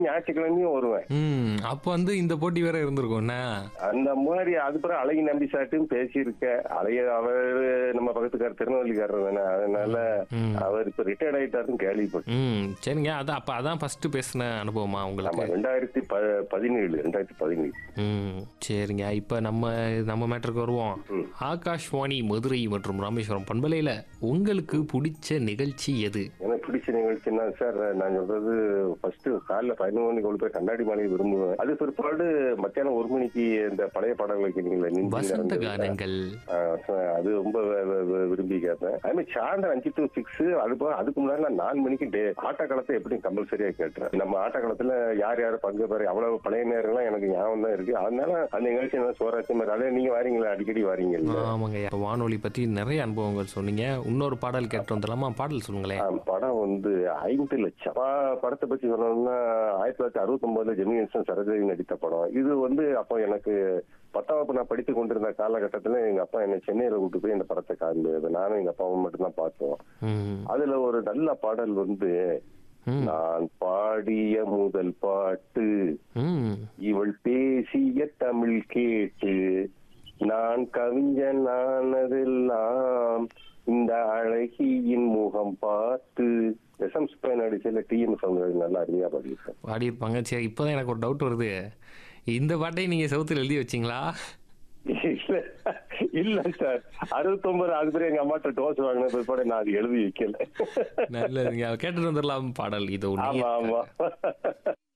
ஞாயிற்றுக்கிழமையும் வருவேன் ம் அப்போ வந்து இந்த போட்டி வேற இருந்திருக்கும்ண்ணா அந்த மாதிரி அது பிறகு அழகி நம்பி சாட்டும் பேசியிருக்க அழகிய அவர் நம்ம பக்கத்துக்கார திருநெல்வேலிக்காரர் தானே அதனால ம். அவர் இப்ப ரிட்டையர்ட் ஆயிட்டாருன்னு கேள்விப்பட்டேன் ம் சரிங்க அதான் அப்போ அதான் ஃபர்ஸ்ட் பேசின அனுபவமா ஆமா உங்களுக்கு ரெண்டாயிரத்தி ப பதினேழு ரெண்டாயிரத்தி பதினேழு ம் சரிங்க இப்போ நம்ம நம்ம மேட்டருக்கு வருவோம் ம். ஆகாஷ்வாணி மதுரை மற்றும் ராமேஸ்வரம் பண்பலையில் உங்களுக்கு பிடிச்ச நிகழ்ச்சி எது எனக்கு பிடிச்ச நிகழ்ச்சின்னா சார் நான் சொல்றது ஃபர்ஸ்ட் காலைல பதினொன்று மணிக்கு கொண்டு போய் கண்ணாடி மாலையை விரும்புவேன் அது பிற்பாடு மத்தியானம் ஒரு மணிக்கு இந்த பழைய பாடல் வைக்கிறீங்களா நெஞ்சில் வசந்த நடந்தது. கானங்கள் ஆஹ் so அது ரொம்ப வே- வே- வே- விரும்பி கேட்பேன் அதே மாதிரி சாயந்தரம் அஞ்சு டு சிக்ஸ் அது போக அதுக்கு முன்னாடி நான் நாலு மணிக்கு டே ஆட்ட காலத்தை எப்படி கம்பல்சரியா கேட்டுறேன் நம்ம ஆட்ட காலத்துல யார் யார் பங்கு பெற அவ்வளவு பழைய நேரம்லாம் எனக்கு ஞாபகம் தான் இருக்கு அதனால அந்த நிகழ்ச்சி நல்லா சுவாரஸ்யமா இருக்கு அதே நீங்க வாரீங்களா அடிக்கடி வாரீங்கல்ல ஆமாங்க இப்போ வானொலி பற்றி நிறைய அனுபவங்கள் சொன்னீங்க இன்னொரு பாடல் கேட்டு வந்துடலாமா பாடல் சொல்லுங்களேன் ஆஹ் படம் வந்து ஐந்து லட்சம் பா- படத்தை பத்தி சொல்லணும்னா ஆயிரத்தி தொள்ளாயிரத்தி அறுபத்தி ஒன்பதுல ஜெமினிசன் சரோஜதி நடித்த படம் இது வந்து அப்போ எனக்கு பத்தாம் வகுப்பு நான் படித்து கொண்டிருந்த காலகட்டத்துல எங்க அப்பா என்னை சென்னையில கூட்டு போய் இந்த படத்தை காண்பது நானும் எங்க அப்பாவும் மட்டும்தான் பார்த்தோம் ம் அதுல ஒரு நல்ல பாடல் வந்து ம் நான் பாடிய முதல் பாட்டு ம் இவள் பேசிய தமிழ் கேட்டு நான் கவிஞன் ஆனதெல்லாம் இந்த அழகியின் முகம் பார்த்து எஸ்எம் ஸ்பெயின் அடிச்சல டிஎம் சவுந்தரராஜன் நல்லா அருமையா பாடியிருக்கேன் பாடியிருப்பாங்க சரி இப்போதான் எனக்கு ஒரு டவுட் வருது இந்த பாட்டை நீங்கள் செவுத்துல எழுதி வச்சிங்களா இல்ல இல்ல சார் அறுபத்தொன்பது அது பிறகு எங்க அம்மாட்ட டோஸ் வாங்கின பிற்பாடு நான் அது எழுதி வைக்கல நல்லதுங்க கேட்டுட்டு வந்துடலாம் பாடல் இது ஆமா ஒன்று ஆமா